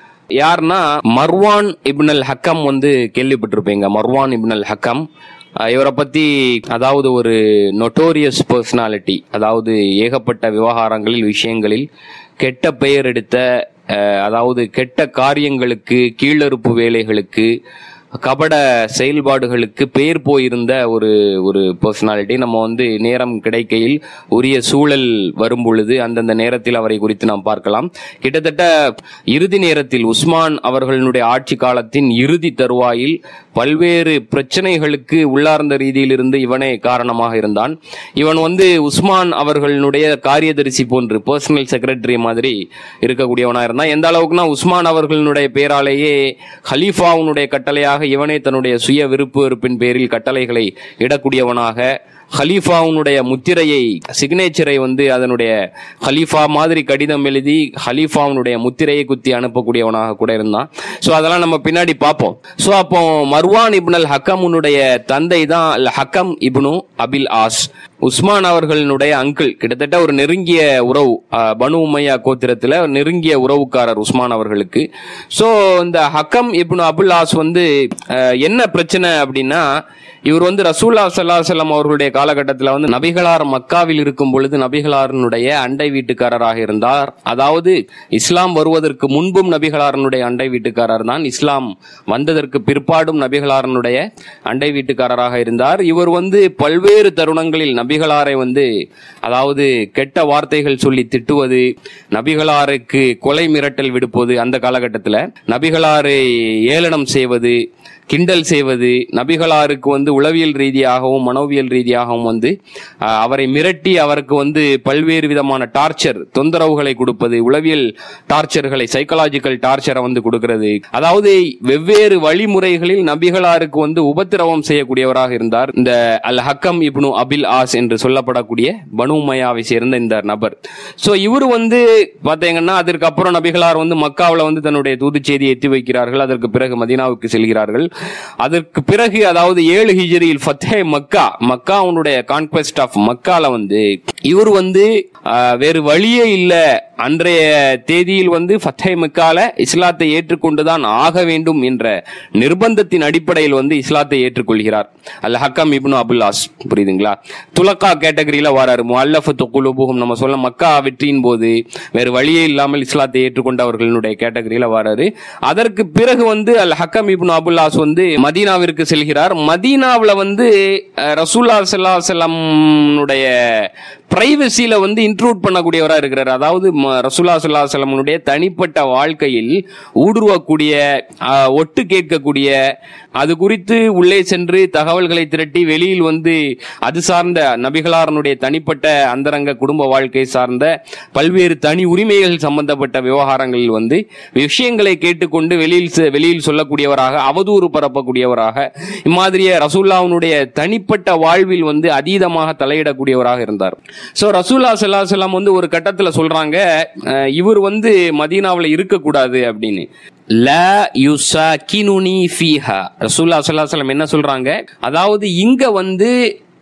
யார்னா மர்வான் இப்ன் அல் ஹக்கம் வந்து கேள்விப்பட்டிருப்பீங்க மர்வான் இப்ன் அல் ஹக்கம் அஹ் இவரை பத்தி அதாவது ஒரு நொட்டோரியஸ் பர்சனாலிட்டி அதாவது ஏகப்பட்ட விவகாரங்களில் விஷயங்களில் கெட்ட பெயர் எடுத்த அஹ், அதாவது கெட்ட காரியங்களுக்கு கீழறுப்பு வேலைகளுக்கு கபட செயல்பாடுகளுக்கு பெயர் போயிருந்த ஒரு ஒரு பர்சனாலிட்டி நம்ம வந்து நேரம் கிடைக்கையில் உரிய சூழல் வரும் பொழுது அந்தந்த நேரத்தில் அவரை குறித்து நாம் பார்க்கலாம் கிட்டத்தட்ட இறுதி நேரத்தில் உஸ்மான் அவர்களுடைய ஆட்சி காலத்தின் இறுதி தருவாயில் பல்வேறு பிரச்சனைகளுக்கு உள்ளார்ந்த ரீதியிலிருந்து இவனே காரணமாக இருந்தான் இவன் வந்து உஸ்மான் அவர்களுடைய காரியதரிசி போன்று பர்சனல் செக்ரட்டரி மாதிரி இருக்கக்கூடியவனா இருந்தான் எந்த அளவுக்குனா உஸ்மான் அவர்களுடைய பேராலேயே ஹலீஃபாவுனுடைய கட்டளையாக இவனே தன்னுடைய சுய விருப்பு வெறுப்பின் பேரில் கட்டளைகளை இடக்கூடியவனாக ஹலீஃபாவுனுடைய முத்திரையை சிக்னேச்சரை வந்து அதனுடைய ஹலீஃபா மாதிரி கடிதம் எழுதி ஹலீஃபாவுனுடைய முத்திரையை குத்தி அனுப்பக்கூடியவனாக கூட இருந்தான் ஸோ அதெல்லாம் நம்ம பின்னாடி பார்ப்போம் ஸோ அப்போ மர்வான் இப்னு அல் ஹக்கமுனுடைய தந்தை தான் அல் ஹக்கம் இப்னு அபில் ஆஸ் உஸ்மான் அவர்களுடைய அங்கிள் கிட்டத்தட்ட ஒரு நெருங்கிய உறவு அஹ், பனு உமையா கோத்திரத்துல ஒரு நெருங்கிய உறவுக்காரர் உஸ்மான் அவர்களுக்கு ஸோ இந்த ஹக்கம் இப்னு அபுல் ஆஸ் வந்து அஹ், என்ன பிரச்சனை அப்படின்னா இவர் வந்து ரசூல்லா ஸல்லல்லாஹு அலைஹி வஸல்லம் அவர்களுடைய காலகட்டத்தில் வந்து நபிகளார் மக்காவில் இருக்கும் பொழுது நபிகளாரனுடைய அண்டை வீட்டுக்காரராக இருந்தார் அதாவது இஸ்லாம் வருவதற்கு முன்பும் நபிகளாரனுடைய அண்டை வீட்டுக்காரர் தான் இஸ்லாம் வந்ததற்கு பிற்பாடும் நபிகளாரனுடைய அண்டை வீட்டுக்காரராக இருந்தார் இவர் வந்து பல்வேறு தருணங்களில் நபிகளாரை வந்து அதாவது கெட்ட வார்த்தைகள் சொல்லி திட்டுவது நபிகளாருக்கு கொலை மிரட்டல் விடுப்பது அந்த காலகட்டத்தில் நபிகளாரை ஏளனம் செய்வது கிண்டல் செய்வது நபிகளாருக்கு வந்து உளவியல் ரீதியாகவும் மனோவியல் ரீதியாகவும் வந்து அஹ், அவரை மிரட்டி அவருக்கு வந்து பல்வேறு விதமான டார்ச்சர் தொந்தரவுகளை கொடுப்பது உளவியல் டார்ச்சர்களை சைக்கலாஜிக்கல் டார்ச்சரை வந்து கொடுக்கிறது அதாவது வெவ்வேறு வழிமுறைகளில் நபிகளாருக்கு வந்து உபத்திரவம் செய்யக்கூடியவராக இருந்தார் இந்த அல் ஹக்கம் இப்னு அபில் ஆஸ் என்று சொல்லப்படக்கூடிய பனு உமையாவை சேர்ந்த இந்த நபர் சோ இவர் வந்து பாத்தீங்கன்னா அதற்கு அப்புறம் நபிகளார் வந்து மக்காவுல வந்து தன்னுடைய தூது செய்தியை எத்தி வைக்கிறார்கள் அதற்கு பிறகு மதீனாவுக்கு செல்கிறார்கள் அதற்கு பிறகு அதாவது ஏழு ஹிஜரியில் ஃபத்தே மக்கா மக்காவுடைய கான்குவெஸ்ட் ஆஃப் மக்கால வந்து இவர் வந்து ஆஹ், வேறு வழியே இல்ல அன்றைய தேதியில் வந்து ஃபத்தே மக்கால இஸ்லாத்தை ஏற்றுக்கொண்டுதான் ஆக வேண்டும் என்ற நிர்பந்தத்தின் அடிப்படையில் வந்து இஸ்லாத்தை ஏற்றுக்கொள்கிறார் அல் ஹக்கம் இப்னு அபுல்லாஸ் புரியுதுங்களா துலக்கா கேட்டகரியில வராரு முல்லஃபத்து குலுபுகும் நம்ம சொல்ல மக்கா வெற்றியின் போது வேறு வழியே இல்லாமல் இஸ்லாத்தை ஏற்றுக்கொண்டவர்களுடைய கேட்டகரியில வராரு அதற்கு பிறகு வந்து அல் ஹக்கம் இப்னு அபுல்லாஸ் வந்து மதீனாவிற்கு செல்கிறார் மதீனாவுல வந்து அஹ், ரசூல்லா ஸல்லல்லாஹு அலைஹி வஸல்லம்னுடைய பிரைவசியில வந்து இன்க்ளூட் பண்ணக்கூடியவராக இருக்கிறார் அதாவது ம- ரசூல்லா ஸல்லல்லாஹு அலைஹி வஸல்லம்னுடைய தனிப்பட்ட வாழ்க்கையில் ஊடுருவக்கூடிய அஹ், ஒட்டு கேட்கக்கூடிய அது குறித்து உள்ளே சென்று தகவல்களை திரட்டி வெளியில் வந்து அது சார்ந்த நபிகளாரனுடைய தனிப்பட்ட அந்தரங்க குடும்ப வாழ்க்கை சார்ந்த பல்வேறு தனி உரிமைகள் சம்பந்தப்பட்ட விவகாரங்களில் வந்து விஷயங்களை கேட்டுக்கொண்டு வெளியில் செ- வெளியில் சொல்லக்கூடியவராக அவதூறு பரப்பக்கூடியவராக இம்மாதிரிய ரசூல்லாவுடைய தனிப்பட்ட வாழ்வில் வந்து அதீதமாக தலையிடக்கூடியவராக இருந்தார் சோ ரசூல்லா ஸல்லல்லாஹு அலைஹி வஸல்லம் வந்து ஒரு கட்டத்துல சொல்றாங்க அஹ், இவர் வந்து மதீனாவுல இருக்கக்கூடாது அப்படின்னு லா யுசாக்கினுனி ஃபீஹா ரசூல்லா ஸல்லல்லாஹு அலைஹி வஸல்லம் என்ன சொல்றாங்க அதாவது இங்க வந்து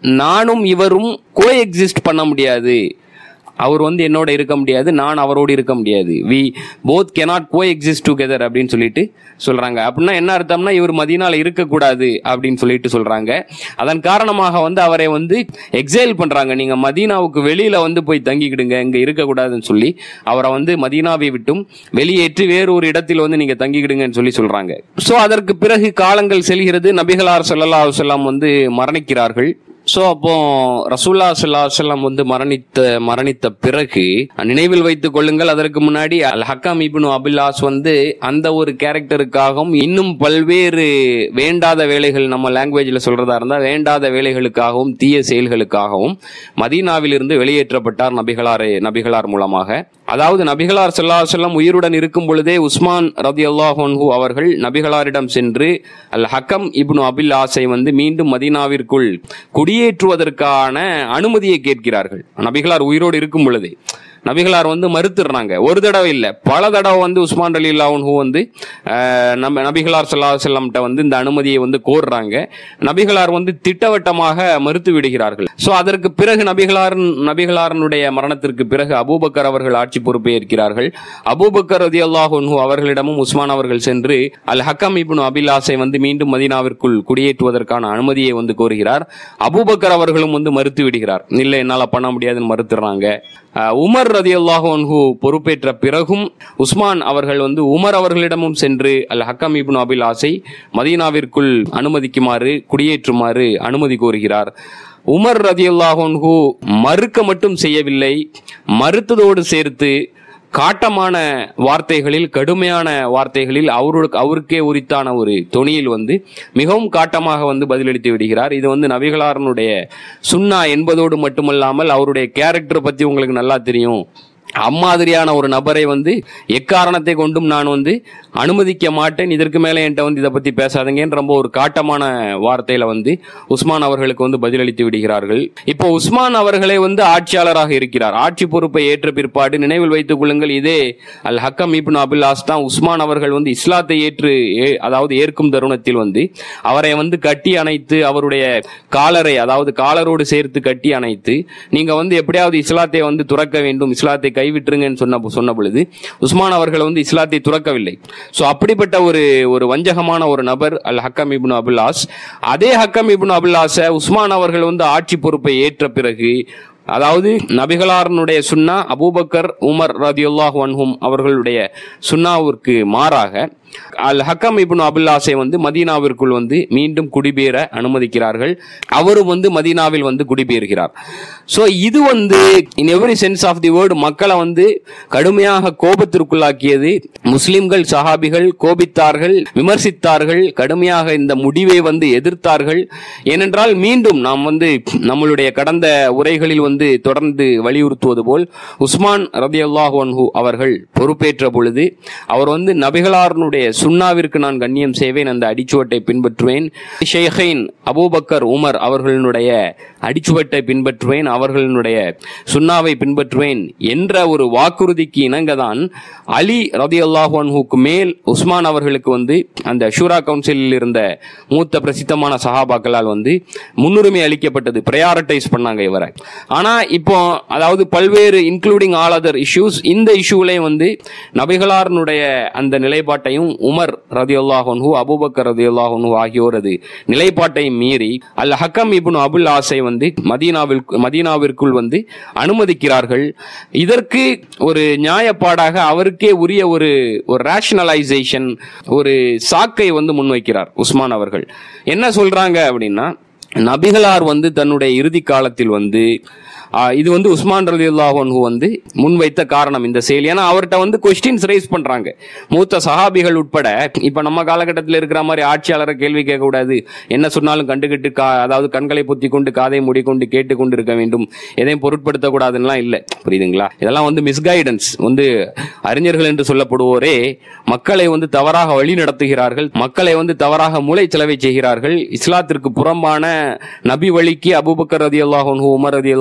நானும் இவரும் கோ எக்ஸிஸ்ட் பண்ண முடியாது அவர் வந்து என்னோட இருக்க முடியாது நான் அவரோடு இருக்க முடியாது we both cannot coexist together அப்படின்னு சொல்லிட்டு சொல்றாங்க அப்படின்னா என்ன அர்த்தம்னா இவர் மதியனால இருக்கக்கூடாது அப்படின்னு சொல்லிட்டு சொல்றாங்க அதன் காரணமாக வந்து அவரை வந்து எக்ஸைல் பண்றாங்க நீங்க மதீனாவுக்கு வெளியில வந்து போய் தங்கிக்கிடுங்க இங்க இருக்கக்கூடாதுன்னு சொல்லி அவரை வந்து மதீனாவை விட்டும் வெளியேற்றி வேறொரு இடத்தில் வந்து நீங்க தங்கிக்கிடுங்கன்னு சொல்லி சொல்றாங்க சோ அதற்கு பிறகு காலங்கள் செல்கிறது நபிகளார் ஸல்லல்லாஹு அலைஹி வஸல்லம் வந்து மரணிக்கிறார்கள் சோ அப்போ ரசூல்லா ஸல்லல்லாஹு அலைஹி வஸல்லம் வந்து மரணித்த மரணித்த பிறகு நினைவில் வைத்துக் கொள்ளுங்கள் அதற்கு முன்னாடி அல் ஹக்காம் இப்னு அபிலாஸ் வந்து அந்த ஒரு கேரக்டருக்காகவும் இன்னும் பல்வேறு வேண்டாத வேலைகள் நம்ம லாங்குவேஜ்ல சொல்றதா இருந்தா வேண்டாத வேலைகளுக்காகவும் தீய செயல்களுக்காகவும் மதீனாவிலிருந்து வெளியேற்றப்பட்டார் நபிகளார் நபிகளார் மூலமாக அதாவது நபிகளார் ஸல்லல்லாஹு அலைஹி வஸல்லம் உயிருடன் இருக்கும் பொழுதே உஸ்மான் ரதியல்லாஹு அன்ஹு அவர்கள் நபிகளாரிடம் சென்று அல் ஹக்கம் இப்னு அபில் ஆசை வந்து மீண்டும் மதீனாவிற்குள் குடியேற்றுவதற்கான அனுமதியை கேட்கிறார்கள் நபிகளார் உயிரோடு இருக்கும் பொழுதே நபிகளார் வந்து மறுத்துடுறாங்க ஒரு தடவை இல்லை பல தடவை வந்து உஸ்மான் அலி அல்லாஹூ வந்து அஹ், நம்ம நபிகளார் சல்லா செல்லம்கிட்ட வந்து இந்த அனுமதியை வந்து கோர்றாங்க நபிகளார் வந்து திட்டவட்டமாக மறுத்து விடுகிறார்கள் ஸோ அதற்கு பிறகு நபிகளார் நபிகளாரனுடைய மரணத்திற்கு பிறகு அபூபக்கர் அவர்கள் ஆட்சி பொறுப்பை ஏற்கிறார்கள் அபூபக்கர் ரதி அல்லாஹூ அவர்களிடமும் உஸ்மான் அவர்கள் சென்று அல் ஹக்கம் இப்னு அபிலாசை வந்து மீண்டும் மதீனாவிற்குள் குடியேற்றுவதற்கான அனுமதியை வந்து கோருகிறார் அபூபக்கர் அவர்களும் வந்து மறுத்து விடுகிறார் இல்லை என்னால் பண்ண முடியாதுன்னு மறுத்துறாங்க அஹ் உமர் ரதி அன்ஹு பொறுப்பேற்ற பிறகும் உஸ்மான் அவர்கள் வந்து உமர் அவர்களிடமும் சென்று அல் ஹக்கம் இப்னு அபில் ஆசை மதீனாவிற்குள் அனுமதிக்குமாறு குடியேற்றுமாறு அனுமதி கோருகிறார் உமர் ரதி அன்ஹு மறுக்க மட்டும் செய்யவில்லை மறுத்ததோடு சேர்த்து காட்டமான வார்த்தைகளில் கடுமையான வார்த்தைகளில் அவருக்கு அவருக்கே உரித்தான ஒரு தொனியில் வந்து மிகவும் காட்டமாக வந்து பதிலளித்து விடுகிறார் இது வந்து நபிகளாரனுடைய சுன்னா என்பதோடு மட்டுமல்லாமல் அவருடைய கேரக்டர் பத்தி உங்களுக்கு நல்லா தெரியும் அம்மாதிரியான ஒரு நபரை வந்து எக்காரணத்தை கொண்டும் நான் வந்து அனுமதிக்க மாட்டேன் இதற்கு மேலே என்கிட்ட வந்து இதை பத்தி பேசாதீங்கன்னு ரொம்ப ஒரு காட்டமான வார்த்தையில வந்து உஸ்மான் அவர்களுக்கு வந்து பதிலளித்து விடுகிறார்கள் இப்போ உஸ்மான் அவர்களே வந்து ஆட்சியாளராக இருக்கிறார் ஆட்சி பொறுப்பை ஏற்ற பிற்பாடு நினைவில் வைத்துக் கொள்ளுங்கள் இதே அல் ஹக்கம் இப்னு அபிலாஸ் தான் உஸ்மான் அவர்கள் வந்து இஸ்லாத்தை ஏற்று ஏ- அதாவது ஏற்கும் தருணத்தில் வந்து அவரை வந்து கட்டி அணைத்து அவருடைய காலரை அதாவது காலரோடு சேர்த்து கட்டி அணைத்து நீங்க வந்து எப்படியாவது இஸ்லாத்தை வந்து துறக்க வேண்டும் இஸ்லாத்தை கைவிட்டுருங்கன்னு சொன்ன சொன்ன பொழுது உஸ்மான் அவர்கள் வந்து இஸ்லாத்தை துறக்கவில்லை சோ அப்படிப்பட்ட ஒரு ஒரு வஞ்சகமான ஒரு நபர் அல் ஹக்கம் இப்னு அபுல்லாஸ் அதே ஹக்கம் இப்னு அபுல்லாஸ உஸ்மான் அவர்கள் வந்து ஆட்சி பொறுப்பை ஏற்ற பிறகு அதாவது நபிகளாரனுடைய சுன்னா அபூபக்கர் உமர் ரதியுல்லாஹு அன்ஹும் அவர்களுடைய சுன்னாவிற்கு மாறாக அல் ஹக்கம் இப்னு அபுல்லாஸை வந்து மதீனாவிற்குள் வந்து மீண்டும் குடிபெயர அனுமதிக்கிறார்கள் அவரும் வந்து மதீனாவில் வந்து குடிபெயர்கிறார் சோ இது வந்து in every sense of the word மக்களை வந்து கடுமையாக கோபத்திற்குள்ளாக்கியது முஸ்லிம்கள் சஹாபிகள் கோபித்தார்கள் விமர்சித்தார்கள் கடுமையாக இந்த முடிவை வந்து எதிர்த்தார்கள் ஏனென்றால் மீண்டும் நாம் வந்து நம்மளுடைய கடந்த உரைகளில் வந்து தொடர்ந்து வலியுறுத்துவது போல் உஸ்மான் ரதியல்லாஹு அன்ஹு அவர்கள் பொறுப்பேற்ற பொழுது அவர் வந்து நபிகளாரனுடைய சுன்னாவிற்கு நான் கண்ணியம் செய்வேன் அந்த அடிச்சுவட்டை பின்பற்றுவேன் ஷேഖைன் அபூபக்கர் உமர் அவர்களுடைய அடிச்சுவட்டை பின்பற்றுவேன் அவர்களுடைய சுன்னாவை பின்பற்றுவேன் என்ற ஒரு வாக்குறுதிக்கு இணங்கதான் அலி ரதி அன்ஹுக்கு மேல் உஸ்மான் அவர்களுக்கு வந்து அந்த ஷூரா கவுன்சிலில் இருந்த மூத்த பிரசித்தமான சஹாபாக்களால் வந்து முன்னுரிமை அளிக்கப்பட்டது ப்ரையாரிட்டைஸ் பண்ணாங்க இவரை ஆனா இப்போ அதாவது பல்வேறு இன்க்ளூடிங் ஆல் அதர் இஷ்யூஸ் இந்த இஷ்யூலையும் வந்து நபிகளாரனுடைய அந்த நிலைப்பாட்டையும் உமர் ரதி அல்லாஹன்ஹூ அபூபக்கர் ரதி அல்லாஹன்ஹூ ஆகியோரது நிலைப்பாட்டை மீறி அல் ஹக்கம் இப்னு அபுல் ஆசை வந்து மதீனாவில் மதீனாவிற்குள் வந்து அனுமதிக்கிறார்கள் இதற்கு ஒரு நியாயப்பாடாக அவருக்கே உரிய ஒரு ஒரு ரேஷனலைசேஷன் ஒரு சாக்கை வந்து முன்வைக்கிறார் உஸ்மான் அவர்கள் என்ன சொல்றாங்க அப்படின்னா நபிகளார் வந்து தன்னுடைய இறுதி காலத்தில் வந்து ஆ, இது வந்து உஸ்மான் ரலி அன்ஹு வந்து முன்வைத்த காரணம் இந்த செயல் ஏன்னா அவர்கிட்ட வந்து கொஸ்டின்ஸ் ரைஸ் பண்றாங்க மூத்த சஹாபிகள் உட்பட இப்ப நம்ம காலகட்டத்தில் இருக்கிற மாதிரி ஆட்சியாளரை கேள்வி கேட்க கூடாது என்ன சொன்னாலும் கண்டுகிட்டு கா அதாவது கண்களை பொத்தி கொண்டு காதை மூடிக்கொண்டு கேட்டுக்கொண்டு இருக்க வேண்டும் எதையும் பொருட்படுத்தக்கூடாதுன்னெலாம் இல்லை புரியுதுங்களா இதெல்லாம் வந்து மிஸ்கைடன்ஸ் வந்து அறிஞர்கள் என்று சொல்லப்படுவோரே மக்களை வந்து தவறாக வழி நடத்துகிறார்கள் மக்களை வந்து தவறாக மூளை செலவை செய்கிறார்கள் இஸ்லாத்திற்கு புறம்பான நபி வழிக்கு அபூபக்கர் ரதி அல்லாஹு உமர் ரதி அல்லாஹு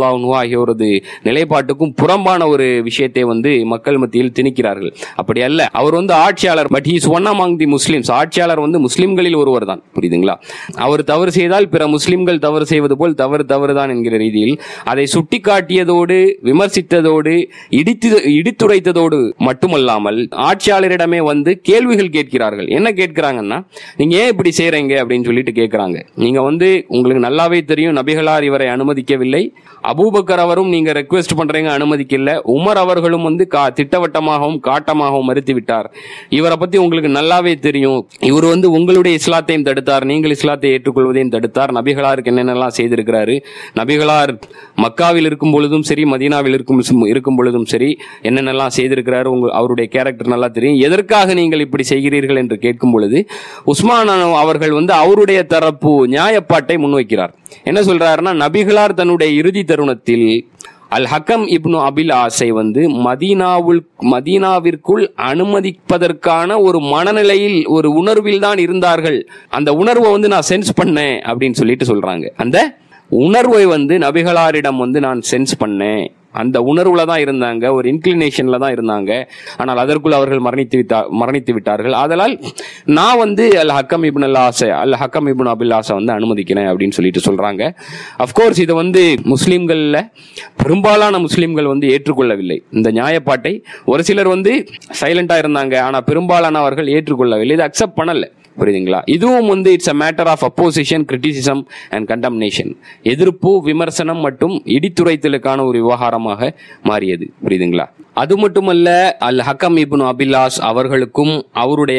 ஆகியோரது நிலைப்பாட்டுக்கும் புறம்பான ஒரு விஷயத்தை வந்து மக்கள் மத்தியில் திணிக்கிறார்கள் அப்படி அல்ல அவர் வந்து ஆட்சியாளர் but he's one among the Muslims ஆட்சியாளர் வந்து முஸ்லிம்களில் ஒருவர் தான் புரியுதுங்களா அவர் தவறு செய்தால் பிற முஸ்லிம்கள் தவறு செய்வது போல் தவறு தவறுதான் என்கிற ரீதியில் அதை சுட்டிக்காட்டியதோடு விமர்சித்ததோடு இடித்து இடித்துரைத்ததோடு மட்டுமல்லாமல் ஆட்சியாளரிடமே வந்து கேள்விகள் கேட்கிறார்கள் என்ன கேட்கிறாங்கன்னா நீங்க ஏன் இப்படி செய்றீங்க அப்படின்னு சொல்லிட்டு கேட்கிறாங்க நீங்க வந்து உங்களுக்கு நல்லாவே தெரியும் நபிகளார் இவரை அனுமதிக்கவில்லை அபூபக்கர் அவரும் நீங்க ரெக்வெஸ்ட் பண்றீங்க அனுமதிக்கல உமர் அவர்களும் வந்து கா திட்டவட்டமாகவும் காட்டமாகவும் மறுத்து விட்டார் இவரை பத்தி உங்களுக்கு நல்லாவே தெரியும் இவர் வந்து உங்களுடைய இஸ்லாத்தையும் தடுத்தார் நீங்கள் இஸ்லாத்தை ஏற்றுக்கொள்வதையும் தடுத்தார் நபிகளாருக்கு என்னென்னலாம் செய்திருக்கிறாரு நபிகளார் மக்காவில் இருக்கும் பொழுதும் சரி மதீனாவில் இருக்கும் இருக்கும் பொழுதும் சரி என்னென்னலாம் செய்திருக்கிறாரு உங்க அவருடைய கேரக்டர் நல்லா தெரியும் எதற்காக நீங்கள் இப்படி செய்கிறீர்கள் என்று கேட்கும் பொழுது உஸ்மான் அவர்கள் வந்து அவருடைய தரப்பு நியாயப்பாட்டை முன்வைக்கிறார் என்ன சொல்றாருன்னா நபிகளார் தன்னுடைய இறுதி தருணத்தில் அல் ஹக்கம் இப்னு அபில் ஆசை வந்து மதீனாவுல் மதீனாவிற்குள் அனுமதிப்பதற்கான ஒரு மனநிலையில் ஒரு உணர்வில் தான் இருந்தார்கள் அந்த உணர்வை வந்து நான் சென்ஸ் பண்ணேன் அப்படின்னு சொல்லிட்டு சொல்றாங்க அந்த உணர்வை வந்து நபிகளாரிடம் வந்து நான் சென்ஸ் பண்ணேன் அந்த உணர்வுல தான் இருந்தாங்க ஒரு இன்க்ளினேஷன்ல தான் இருந்தாங்க ஆனால் அதற்குள் அவர்கள் மரணித்து விட்டா மரணித்து விட்டார்கள் ஆதலால் நான் வந்து அல் ஹக்கம் இப்னு அல் ஆசை அல் ஹக்கம் இப்னு அபில் ஆசை வந்து அனுமதிக்கிறேன் அப்படின்னு சொல்லிட்டு சொல்றாங்க அஃப்கோர்ஸ் இதை வந்து முஸ்லீம்கள்ல பெரும்பாலான முஸ்லீம்கள் வந்து ஏற்றுக்கொள்ளவில்லை இந்த நியாயப்பாட்டை ஒரு சிலர் வந்து சைலண்டா இருந்தாங்க ஆனா பெரும்பாலானவர்கள் ஏற்றுக்கொள்ளவில்லை இதை அக்செப்ட் பண்ணல புரியுதுங்களா இதுவும் வந்து it's a matter of opposition criticism and condemnation எதிர்ப்பு விமர்சனம் மற்றும் இடித்துரைத்தலுக்கான ஒரு விவகாரமாக மாறியது புரியுதுங்களா அது மட்டுமல்ல அல் ஹக்கம் இப்னு அபிலாஸ் அவர்களுக்கும் அவருடைய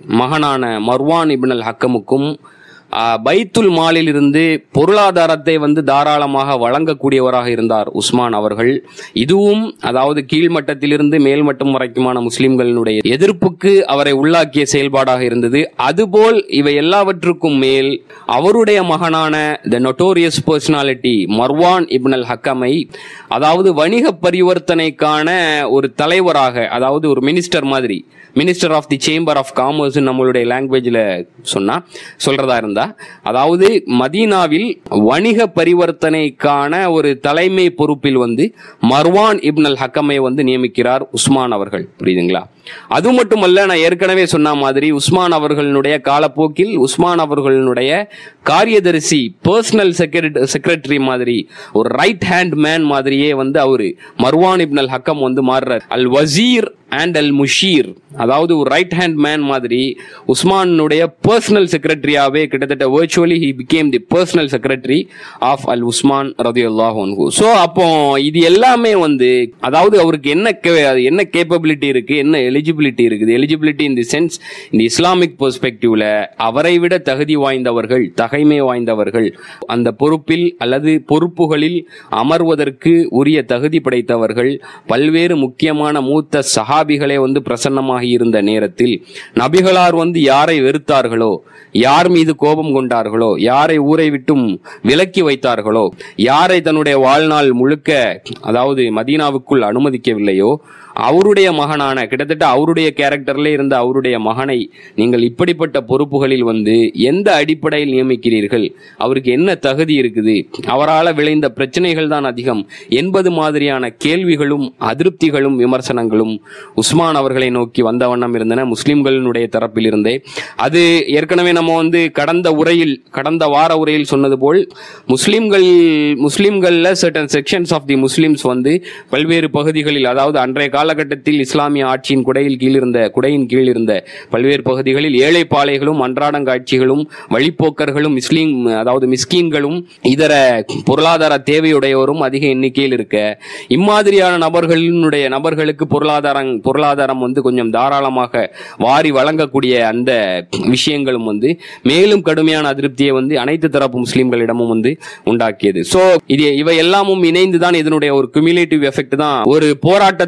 மகனான மர்வான் இப்னு அல் ஹக்கமுக்கும் ஆஹ், பைத்துல் மாலில் இருந்து பொருளாதாரத்தை வந்து தாராளமாக வழங்கக்கூடியவராக இருந்தார் உஸ்மான் அவர்கள் இதுவும் அதாவது கீழ்மட்டத்திலிருந்து மேல்மட்டம் வரைக்குமான முஸ்லிம்களினுடைய எதிர்ப்புக்கு அவரை உள்ளாக்கிய செயல்பாடாக இருந்தது அதுபோல் இவை எல்லாவற்றுக்கும் மேல் அவருடைய மகனான the notorious personality Marwan ibn al ஹக்கமை அதாவது வணிக பரிவர்த்தனைக்கான ஒரு தலைவராக அதாவது ஒரு மினிஸ்டர் மாதிரி minister of the chamber of commerce நம்மளுடைய லாங்குவேஜில் சொன்னா சொல்றதா இருந்தா அதாவது மதீனாவில் வணிக பரிவர்த்தனைக்கான ஒரு தலைமை பொறுப்பில் வந்து மர்வான் இப்ன் அல் ஹக்கமை வந்து நியமிக்கிறார் உஸ்மான் அவர்கள் புரியுதுங்களா அது மட்டுமல்ல நான் ஏற்கனவே சொன்ன மாதிரி உஸ்மான் அவர்களுடைய காலப்போக்கில் உஸ்மான் அவர்களுடைய காரியதரிசி பர்சனல் செக்ரட்டரி மாதிரி ஒரு ரைட் ஹேண்ட் மேன் மாதிரியே வந்து அவரு மர்வான் இப்ன் அல் ஹக்கம் வந்து மாறுறார் அல் வசீர் அண்ட் அல் முஷீர் அதாவது ஒரு ரைட் ஹேண்ட் மேன் மாதிரி உஸ்மானுடைய பர்சனல் செக்ரட்டரியாவே கிட்டத்தட்ட virtually he became the personal secretary of al Usman ரதி அல்லாஹ் ஸோ அப்போ இது எல்லாமே வந்து அதாவது அவருக்கு என்ன கே- என்ன கேப்பபிலிட்டி இருக்கு என்ன எலிஜிபிலிட்டி இருக்குது எலிஜிபிலிட்டி இன் தி சென்ஸ் இந்த இஸ்லாமிக் பெர்ஸ்பெக்டிவ்ல அவரை விட தகுதி வாய்ந்தவர்கள் தகைமை வாய்ந்தவர்கள் அந்த பொறுப்பில் அல்லது பொறுப்புகளில் அமர்வதற்கு உரிய தகுதி படைத்தவர்கள் பல்வேறு முக்கியமான மூத்த சஹாபிகளே வந்து பிரசன்னமாகி இருந்த நேரத்தில் நபிகளார் வந்து யாரை வெறுத்தார்களோ யார் மீது கோபம் கொண்டார்களோ யாரை ஊரை விட்டும் விலக்கி வைத்தார்களோ யாரை தன்னுடைய வாழ்நாள் முழுக்க அதாவது மதீனாவுக்குள் அனுமதிக்கவில்லையோ அவருடைய மகனான கிட்டத்தட்ட அவருடைய கேரக்டர்ல இருந்த அவருடைய மகனை நீங்கள் இப்படிப்பட்ட பொறுப்புகளில் வந்து எந்த அடிப்படையில் நியமிக்கிறீர்கள் அவருக்கு என்ன தகுதி இருக்குது அவரால் விளைந்த பிரச்சனைகள் தான் அதிகம் என்பது மாதிரியான கேள்விகளும் அதிருப்திகளும் விமர்சனங்களும் உஸ்மான் அவர்களை நோக்கி வந்த வண்ணம் இருந்தன முஸ்லிம்களினுடைய தரப்பில் இருந்தே அது ஏற்கனவே நம்ம வந்து கடந்த உரையில் கடந்த வார உரையில் சொன்னது போல் முஸ்லிம்கள் முஸ்லிம்கள்ல certain sections of the Muslims வந்து பல்வேறு பகுதிகளில் அதாவது அன்றைய காலகட்டத்தில் இஸ்லாமிய ஆட்சியின் குடையில் கீழ் இருந்த குடையின் கீழ் இருந்த பல்வேறு பகுதிகளில் ஏழை பாலைகளும் அன்றாடங்காட்சிகளும் வழிப்போக்கர்களும் முஸ்லீம் அதாவது மிஸ்கீன்களும் இதர பொருளாதார தேவையுடையோரும் அதிக எண்ணிக்கையில் இருக்க இம்மாதிரியான நபர்களினுடைய நபர்களுக்கு பொருளாதாரம் பொருளாதாரம் வந்து கொஞ்சம் தாராளமாக வாரி வழங்கக்கூடிய அந்த விஷயங்களும் வந்து மேலும் கடுமையான அதிருப்தியை வந்து அனைத்து தரப்பு முஸ்லிம்களிடமும் வந்து உண்டாக்கியது சோ இது இவை எல்லாமும் இணைந்து தான் இதனுடைய ஒரு குமிலேட்டிவ் எஃபெக்ட் தான் ஒரு போராட்டத்துல வந்து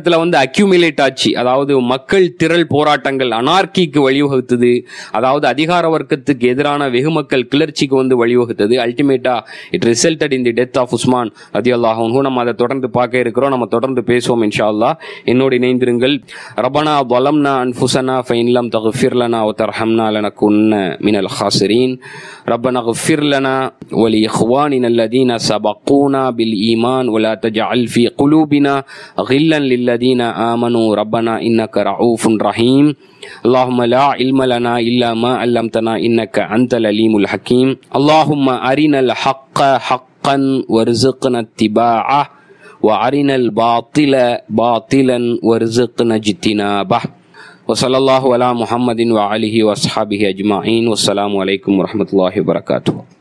அக்யூமிலேட் ஆச்சு அதாவது மக்கள் திரள் போராட்டங்கள் அனார்கிக்கு வழிவகுத்தது அதாவது அதிகார வர்க்கத்துக்கு எதிரான வெகுமக்கள் கிளர்ச்சிக்கு வந்து வழிவகுத்தது அல்டிமேட்டா it resulted in the death of Usman ரதி அல்லாஹூ நம்ம அதை தொடர்ந்து பார்க்க இருக்கிறோம் நம்ம தொடர்ந்து பேசுவோம் இன்ஷா அல்லாஹ் என்னோடு இணைந்திருங்கள் ரபனா வலம்னா அன்ஃபுசனா ஃபைன் லம் தகுஃபிர் லனா வ தர்ஹம்னா லனகுன்ன மினல் ஹாசிரீன் ربنا اغفر لنا ولإخواننا الذين سبقونا بالإيمان ولا تجعل في قلوبنا غلا للذين آمنوا ربنا إنك رعوف رحيم اللهم لا علم لنا إلا ما علمتنا إنك أنت العليم الحكيم اللهم أرنا الحق حقا وارزقنا اتباعه وأرنا الباطل باطلا وارزقنا اجتنابه وصلى الله على محمد وعليه وأصحابه أجمعين والسلام عليكم ورحمة الله وبركاته